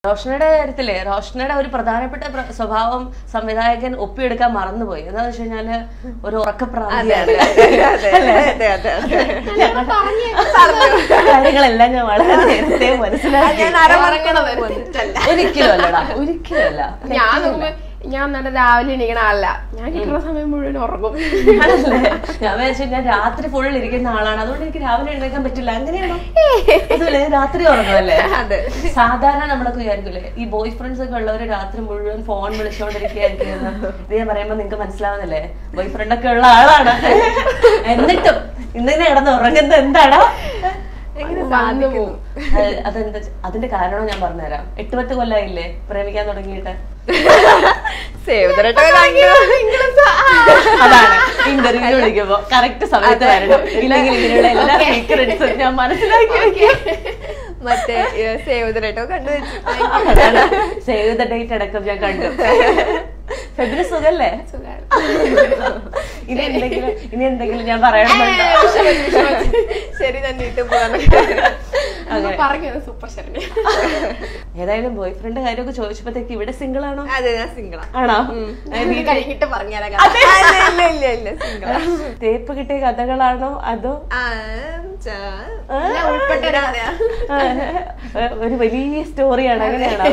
റോഷനയുടെ കാര്യത്തിലെ റോഷനയുടെ ഒരു പ്രധാനപ്പെട്ട പ്ര- സ്വഭാവം സംവിധായകൻ ഒപ്പിയെടുക്കാൻ മറന്നുപോയി എന്താന്ന് വെച്ച് കഴിഞ്ഞാല് ഒരു ഉറക്കപ്രാന്തിയാണ് കാര്യങ്ങളെല്ലാം ഞാൻ വളരെ നേരത്തെ മനസ്സിലാക്കി ഞാൻ അരമണിക്കൂർ ഒരിക്കലും അല്ലടാ ഒരിക്കലും അല്ല ഞാൻ നോക്കുമ്പോ ഞാൻ നല്ല രാവിലെ എണീക്കണ ആളല്ല ഞാൻ കിട്ടുന്ന സമയം മുഴുവൻ ഉറങ്ങും ആണല്ലേ? ഞാൻ വിചാരിച്ചു ഞാൻ രാത്രി ഫുൾ ഇരിക്കുന്ന ആളാണ് അതുകൊണ്ട് എനിക്ക് രാവിലെ എഴുന്നേക്കാൻ പറ്റില്ല അങ്ങനെയാണോ അതുപോലെ ഞാൻ രാത്രി ഉറങ്ങുമല്ലേ അതെ സാധാരണ നമ്മളൊക്കെ വിചാരിക്കൂലേ ഈ ബോയ് ഫ്രണ്ട്സ് ഒക്കെ ഉള്ളവര് രാത്രി മുഴുവൻ ഫോൺ വിളിച്ചോണ്ടിരിക്കുകയായിരിക്കും ഇത് ഞാൻ പറയുമ്പോ നിങ്ങക്ക് മനസ്സിലാവുന്നില്ലേ ബോയ് ഫ്രണ്ട് ഒക്കെ ഉള്ള ആളാണ് എന്നിട്ടും ഇന്നിങ്ങനെ കിടന്ന് ഉറങ്ങുന്നത് എന്താണോ വന്നു പോവും അത് അതെന്താ അതിന്റെ കാരണം ഞാൻ പറഞ്ഞുതരാം എട്ട് പത്ത് കൊല്ലായില്ലേ പ്രേമിക്കാൻ തുടങ്ങിയിട്ട് സേവ് ദ ഡേറ്റ് കണ്ടു അതാണ് ഇന്റർവ്യൂ വിളിക്കുമ്പോ കറക്റ്റ് സമയത്ത് വരണം ഇല്ലെങ്കിൽ ഇങ്ങനെയുള്ള എല്ലാ സീക്രട്സും ഞാൻ മനസ്സിലാക്കി വെക്കും മറ്റേ സേവ് ദ ഡേറ്റ് കണ്ടു വെച്ചു അതാണ് സേവ് ദ ഡേറ്റ് അടക്കം ഞാൻ കണ്ടു ഫെബ്രുവരി സുഖല്ലേ സുഖാണ്. ഇനി എന്തെങ്കിലും ഇനി എന്തെങ്കിലും ഞാൻ പറയണമെന്നുണ്ടോ ശരി തന്നെ ഇട്ട് പോകാൻ അമ്മ പറഞ്ഞത് സൂപ്പർ ശരണി ഏതായാലും ബോയ് ഫ്രണ്ട് കാര്യമൊക്കെ ചോദിച്ചപ്പോഴത്തേക്ക് ഇവിടെ സിംഗിൾ ആണോ അതെ ഞാൻ സിംഗിളാ ആണോ കഴിഞ്ഞിട്ട് പറഞ്ഞാലേ ഇല്ല ഇല്ല ഇല്ല സിംഗിളാ തേപ്പ് കിട്ടിയ കഥകളാണോ അതോ ഉൾപ്പെട്ട ഒരു കഥയാ. ആ, ഒരു വലിയ സ്റ്റോറിയാണ് അങ്ങനെയാണോ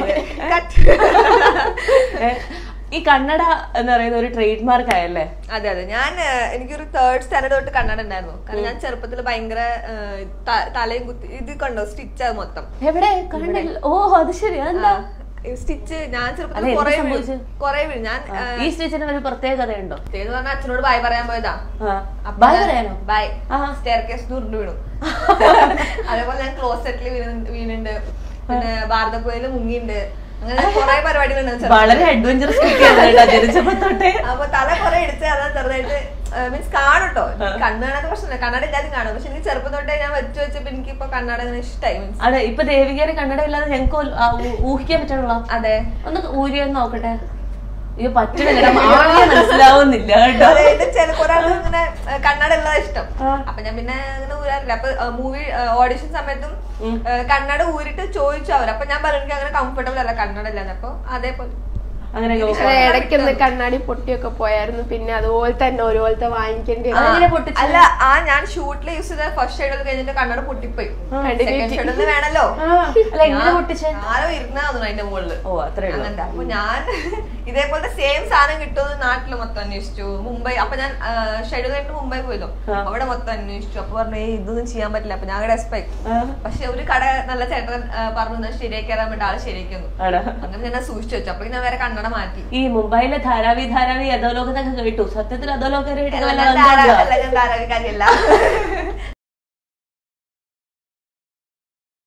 ഏ, ഈ കന്നഡ എന്ന് പറയുന്ന ഒരു ട്രേഡ് മാർക്ക് ആയല്ലേ അതെ അതെ ഞാൻ ഏഹ്, എനിക്കൊരു തേർഡ് സ്റ്റാൻഡേർഡ് തൊട്ട് കണ്ണട ഉണ്ടായിരുന്നു കാരണം ഞാൻ ചെറുപ്പത്തിൽ ഭയങ്കര ഏഹ്, ത- തലയും കുത്തി ഇത് കണ്ടോ സ്റ്റിച്ച് അത് മൊത്തം എവിടെ കണ്ടില്ല ഓ അത് ശരി അതെന്താ സ്റ്റിച്ച് ഞാൻ അല്ല, ചെറുപ്പത്തിൽ എന്ത് കുറെ സംഭവിച്ചു? കുറെ വീഴും ഞാൻ ഏഹ്, ഈ സ്റ്റിച്ചിന് ഒരു പ്രത്യേക കഥയുണ്ടോ എന്ന് പറഞ്ഞാൽ അച്ഛനോട് ബായ് പറയാൻ പോയതാ ബൈ പറയാനോ ബൈ ആ. സ്റ്റെയർ കേസ് ദൂരിട്ട് വീണു അതേപോലെ ഞാൻ ക്ലോസറ്റിൽ വീണുണ്ട് പിന്നെ ഭാരതപ്പുഴയില് മുങ്ങിണ്ട് അങ്ങനെ കുറെ പരിപാടികളുണ്ട് വളരെ അഡ്വഞ്ചറസ് ജനിച്ചപ്പോ തൊട്ടേ അപ്പൊ തല കുറെ ഇടിച്ച് അതാ ചെറുതായിട്ട് മീൻസ് കാണും കേട്ടോ കണ്ണു കാണാത്ത പ്രശ്നമില്ല കണ്ണട ഇല്ലാതെ കാണും പക്ഷെ എനിക്ക് ചെറുപ്പം തൊട്ടേ ഞാൻ വെച്ച് വെച്ചപ്പോ എനിക്ക് ഇപ്പൊ കണ്ണട അങ്ങനെ ഇഷ്ടമായി മീൻസ് അതെ ഇപ്പൊ ദേവികാരെ കന്നഡ ഇല്ലാതെ ഞങ്ങൾക്ക് ഊ- ആ, ഊ- ഊഹിക്കാൻ പറ്റണല്ലോ അതെ ഒന്ന് ഊരിയൊന്ന് നോക്കട്ടെ അയ്യോ പറ്റണില്ല ആകെ മനസ്സിലാവുന്നില്ല കേട്ടോ അതായത് ചില ഒരാൾ ഇങ്ങനെ ഏഹ്, കണ്ണട ഉള്ളതാ ഇഷ്ടം ആ. അപ്പൊ ഞാൻ പിന്നെ അങ്ങനെ ഊരാറില്ല അപ്പൊ മൂവി ഓഡിഷൻ സമയത്തും ഉം. ഏഹ്, കണ്ണട ഊരിട്ട് ചോദിച്ചു അവർ അപ്പൊ ഞാൻ പറഞ്ഞു എനിക്ക് അങ്ങനെ കംഫർട്ടബിൾ അല്ല കണ്ണട ഇല്ലാതെ അപ്പൊ അതേപോലെ അങ്ങനെ പക്ഷേ ഇടയ്ക്കൊന്ന് കണ്ണാടി പൊട്ടിയൊക്കെ പോയായിരുന്നു പിന്നെ അതുപോലെ തന്നെ ഒരുപോലത്തെ വാങ്ങിക്കേണ്ടി വന്നു. അതെങ്ങനെ പൊട്ടിച്ചു അല്ല ആ ഞാൻ ഷൂട്ടിൽ യൂസ് ചെയ്ത ഫസ്റ്റ് ഷെയ്ഡിൽ കഴിഞ്ഞിട്ട് കണ്ണട പൊട്ടിപ്പോയി സെക്കൻഡ് ഷെയ്ഡിൽ വേണല്ലോ ആ, അല്ല എങ്ങനെ പൊട്ടിച്ചേ ആരോ ഇരുന്നാ തോന്നുന്നു അതിന്റെ മുകളില് ഓ അത്രേ ഉള്ളൂ അങ്ങനത്തെ അപ്പൊ ഞാൻ ഇതേപോലത്തെ സെയിം സാധനം കിട്ടുമെന്ന് നാട്ടില് മൊത്തം അന്വേഷിച്ചു മുംബൈ അപ്പൊ ഞാൻ ഷെഡ്യൂൾ കഴിഞ്ഞിട്ട് മുംബൈ പോയല്ലോ ആ. അവിടെ മൊത്തം അന്വേഷിച്ചു അപ്പൊ പറഞ്ഞു ഏയ് ഇതൊന്നും ചെയ്യാൻ പറ്റില്ല അപ്പൊ ഞാൻ ഡെസ്പായി ആ, പക്ഷെ ഒരു കട നല്ല ചേട്ടൻ ആ, പറഞ്ഞു "എന്നാ ശരിയാക്കി തരാൻ വേണ്ടി ആള് ശരിയാക്കി തന്നു ആണോ അങ്ങനെ ഞാൻ അത് സൂക്ഷിച്ചു വെച്ചു അപ്പൊ ഞാൻ വേറെ കണ്ണട മാറ്റി ഈ മുംബൈയിലെ ധാരാവി ധാരാവി അധോലോകത്തൊക്കെ കേട്ടു സത്യത്തിൽ അധോലോകരായിട്ട് അല്ല, വല്ല ഞാൻ ബന്ധമുണ്ടോ? ധാരാ- അല്ല, ഞാൻ ധാരാവിക്കാരിയല്ല